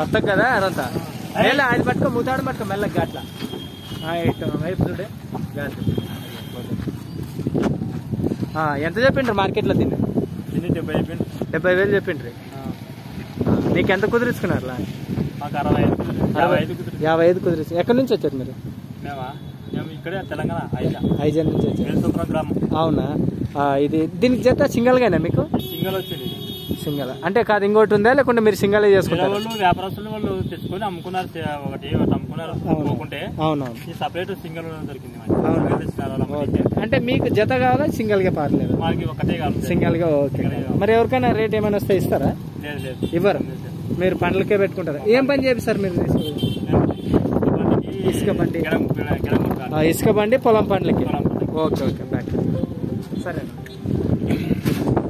కొత్త కదా అదంతా మెల్ల అది పట్టుకో ముతాడు పట్టుకో మెల్లగా అట్లా ఆ, ఇటు వైపు చూడే ఘాట్. ఆ, ఎంత చెప్పిండ్రు మార్కెట్లో తిండి దీన్ని డెబ్బై అయిపోయింది డెబ్బై వేలు చెప్పిండ్రు నీకు ఎంత కుదిరించుకున్నారు లా మాకు అరవై ఐదు యాభై ఐదు కుదిరి యాభై ఐదు కుదిరించు ఎక్కడి నుంచి వచ్చారు మీరు మేమా మేము ఇక్కడే తెలంగాణ ఐదు ఐజన్ నుంచి వచ్చారు వేల్సుప్రం గ్రామం అవునా ఆ, ఇది దీనికి జత సింగల్గానే మీకు సింగల్ వచ్చింది సింగల్ అంటే కాదు ఇంకోటి ఉందా లేకుంటే మీరు సింగల్ వేరే చేసుకుంటారు వాళ్ళు వ్యాపారస్తులు వాళ్ళు తెచ్చుకొని అమ్ముకున్నారు చే- ఒకటి ఒకటి అమ్ముకున్నారు అవును. పోకుంటే అవునవును ఈ సపరేట్ సింగల్ దొరికింది మాకు. అవును. సింగల్ తెచ్చినారు వాళ్ళు ఓకే అమ్మడానికి. అంటే మీకు జత కావాలా సింగల్ గా పర్లేదు మాకు ఒకటే కాదు సింగల్ గా ఓకే మరి ఎవరికైనా రేట్ ఏమైనా వస్తే ఇస్తారా లేదు లేదు ఇవ్వరు మీరు పండ్లకే పెట్టుకుంటారు ఏం పని చేపిస్తారు మీరు ఇసుక బండి. గెలం- గెలం- గెలం కొట్టాలి. ఆ, ఇసుక బండి పొలం పండ్లకి పొలం పండ్లకి. ఓకే ఓకే బ్యాక్ సరే